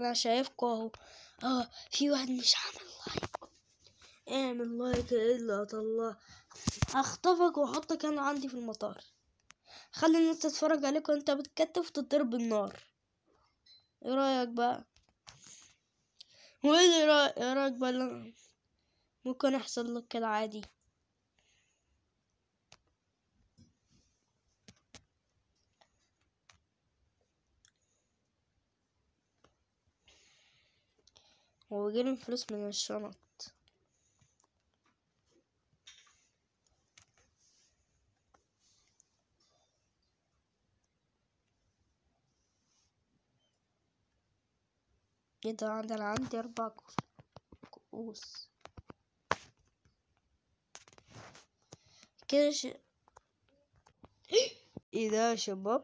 انا شايفكوا اهو اه في واحد مش عامل لايك اعمل لايك الا طلع هخطفك واحطك انا عندي في المطار خلي الناس تتفرج عليك وانت بتكتف تضرب بالنار ايه رايك بقى وايه اللي رأي- ايه رايك بقى اللي ممكن يحصل لك كده عادي هو بيجيلي فلوس من الشنط ايه ده ده انا عندي اربع كؤوس- كؤوس كده ش... ايه ده يا شباب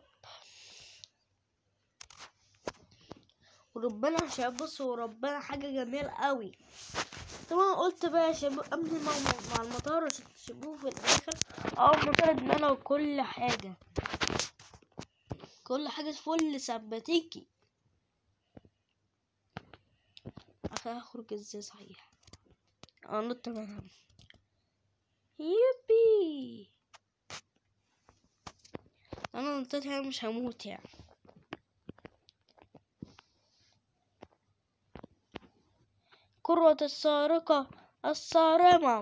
وربنا يا شباب بصوا وربنا حاجة جميلة قوي طبعا قلت بقى يا شباب قبل ما مع المطار عشان تشوفوه في الاخر اه المطار ادمانه وكل حاجة كل حاجة فل سباتيكي اخي اخرج ازاي صحيح انط منها يبي انا نطيت هنا مش هموت يعني كرة السارقة الصارمة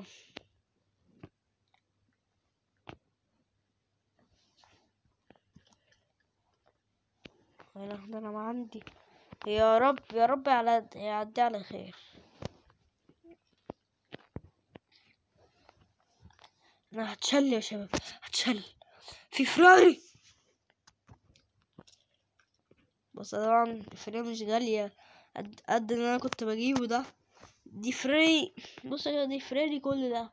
ولا ده انا ما عندي يا رب يا رب على يعدي على خير انا هتشل يا شباب هتشل في فراري بس طبعا الفراري مش غالية قد قد اللي انا كنت بجيبه ده دي فري بص يا دي فراري كل ده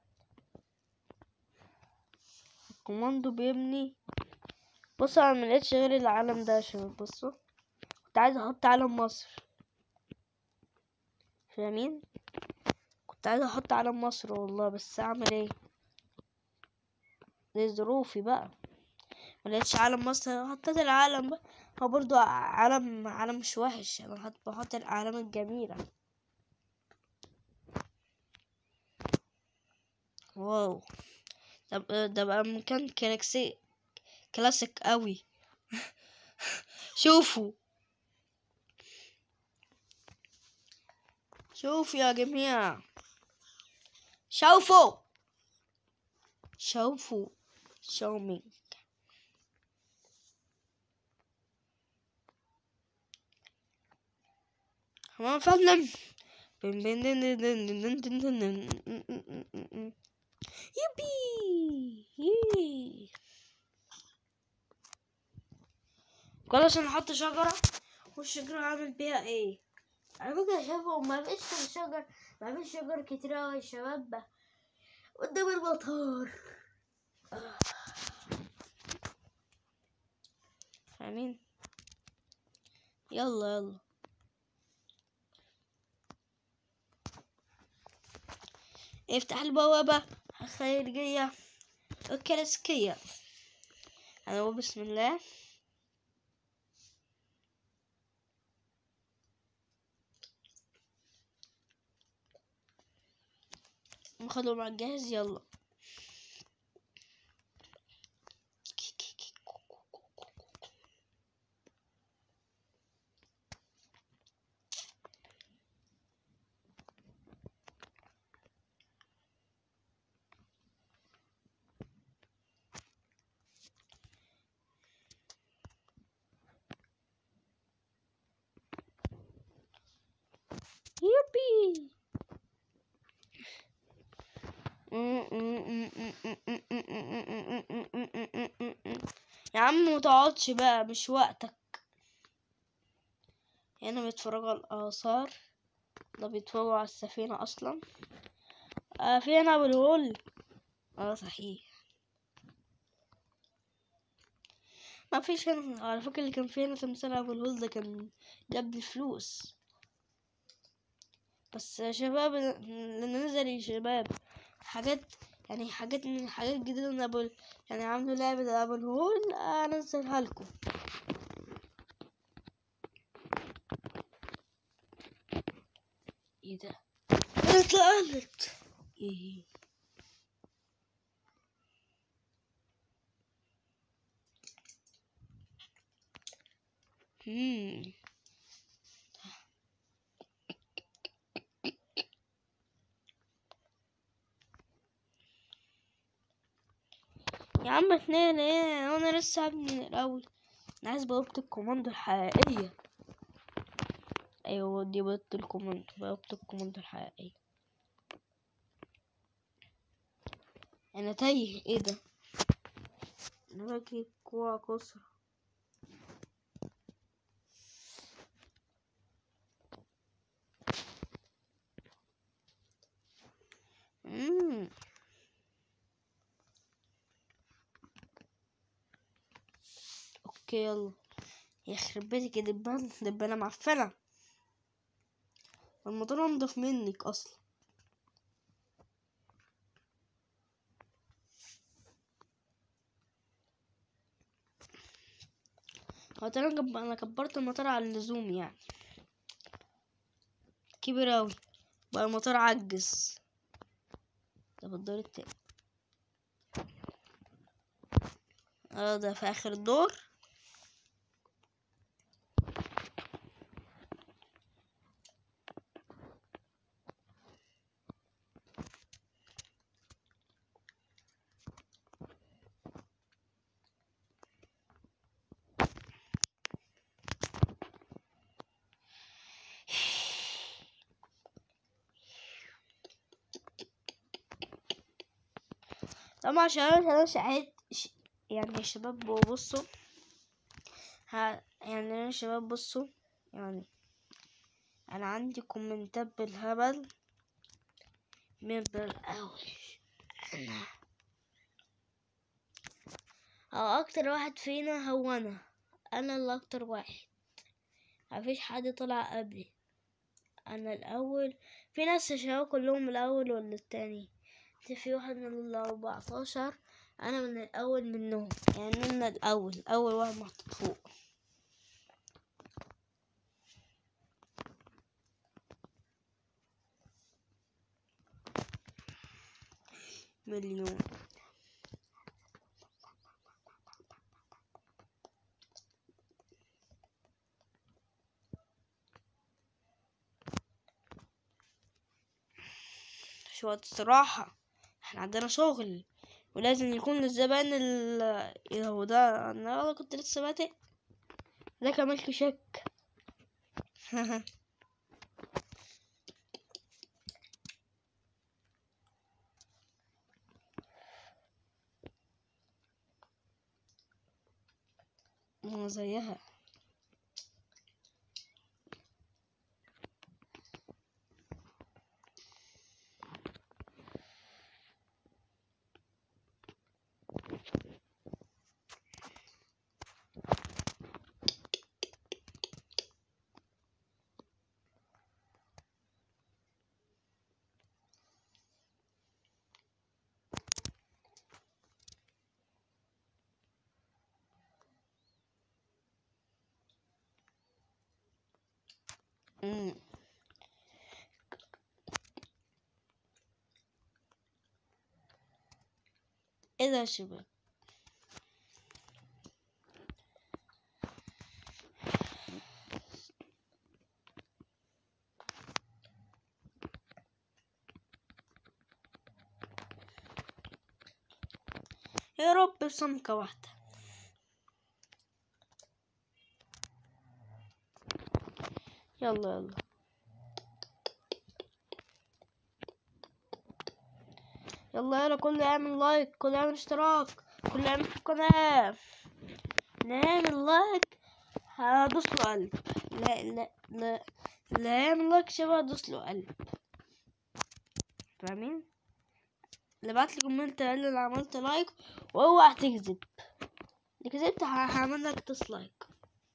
الكوماندو بيبني بص انا ملقتش غير العالم ده يا شباب بصوا كنت عايز احط علم مصر فاهمين كنت عايز احط علم مصر والله بس اعمل ايه دي ظروفي بقى ملقتش علم مصر حطيت العالم بقى هو برضو علم علم مش وحش انا حط بحط الاعلام الجميله واو طب ده بقى مكان كلاكسي كلاسيك قوي شوفوا شوفوا يا جماعة شوفوا شوفوا شومينج تمام فندم بن بن دن دن دن دن دن دن دن. يبي يي كل عشان نحط شجرة والشجرة عامل بيها ايه على فكرة يا شباب ما فيش شجر ما فيش شجر كتير اوي يا شباب بقى. قدام المطار آه. فاهمين يلا يلا افتح البوابة الخارجية الكلاسيكية أنا بسم الله ناخده مع الجهاز يلا يبي يا عم متقعدش بقى مش وقتك هنا بيتفرجوا على الآثار ده بيتفرجوا على السفينة أصلا آه في هنا أبو الهول اه صحيح ما فيش هنا على فكرة اللي كان في هنا تمثال أبو الهول ده كان جاب لي فلوس بس يا شباب اللي نزل يا شباب حاجات يعني حاجات من حاجات جديدة من أبو يعني عملوا لعبة أبو الهول أنزلها لكم ايه ده انا اتقلت ايه مم. يا عم اتنين ايه انا لسه هبني من الاول انا عايز بوابة الكوماندو الحقيقية ايوه دي بوابة الكوماندو بوابة الكوماندو الحقيقية انا تايه ايه ده انا بجري بقوة قصرى مم. اوكي يلا يخرب بيتك يا دبان دبانة معفنة الموتور انضف منك اصلا هو ترى انا كب- أنا كبرت الموتور على اللزوم يعني كبير اوي بقى الموتور عجز طب الدور التاني اه ده في اخر الدور طبعا عشان انا أنا ساعات ش- يعني يا شباب بصوا ها يعني انا يا شباب بصوا يعني انا عندي كومنتات بالهبل من بالاول انا او اكتر واحد فينا هو انا انا اللي اكتر واحد مفيش حد طلع قبلي انا الاول في ناس يا شباب كلهم الاول ولا التاني ده في واحد من الأربعتاشر أنا من الأول منهم يعني أنا الأول أول واحد محطوط فوق مليون مش وقت استراحة احنا عندنا شغل ولازم يكون للزبائن ال ايه هو ده انا والله كنت لسه بادئ ده كمان شك ما زيها مم. ايه ده يا شباب يا رب بسمكة واحدة يلا يلا يلا يلا كله يعمل لايك كله يعمل اشتراك كله يعمل في القناة نعمل لايك هدوس له قلب لا لا لا لا يعمل لايك شبه هدوس له قلب فاهمين اللي بعت لي كومنت قال لي انا عملت لايك واوعى تكذب اللي كذبت ه- هعمل لك ديسلايك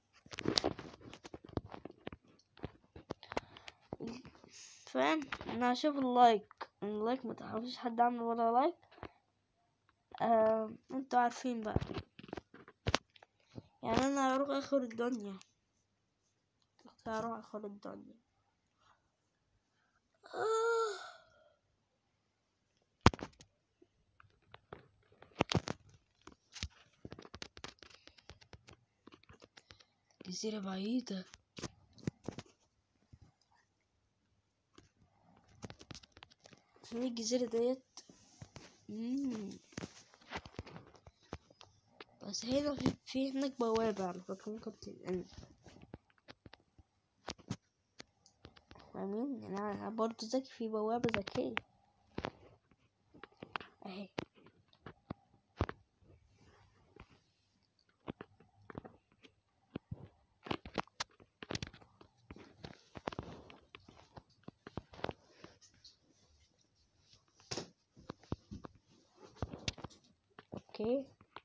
فاهم انا هشوف اللايك اللايك ما تعرفش حد عمل ولا لايك آه، انتوا عارفين بقى يعني انا هروح اخر الدنيا هروح اخر الدنيا آه. جزيرة بعيدة فين الجزيرة ديت مم. بس هنا في, في هناك بوابة على فكرة ممكن تنقل فاهمين يعني أنا برضه ذكي في بوابة ذكية اهي اوكي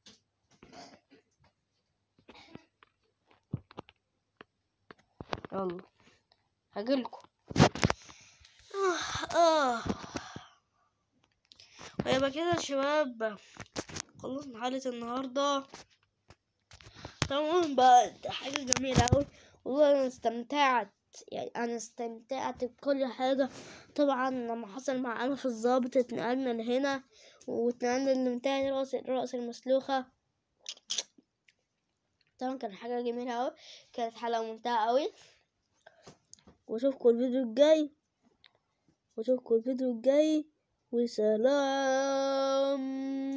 يلا هجيلكوا آه آه ويبقى كده يا شباب خلصنا حلقة النهاردة طبعا بقى ده حاجة جميلة أوي والله أنا استمتعت يعني أنا استمتعت بكل حاجة طبعا لما حصل معانا في الضابط اتنقلنا لهنا واتنقلنا لمنتهى رأس رأس المسلوخة طبعا كانت حاجة جميلة أوي كانت حلقة ممتعة أوي واشوفكم الفيديو الجاي واشوفكم الفيديو الجاي وسلام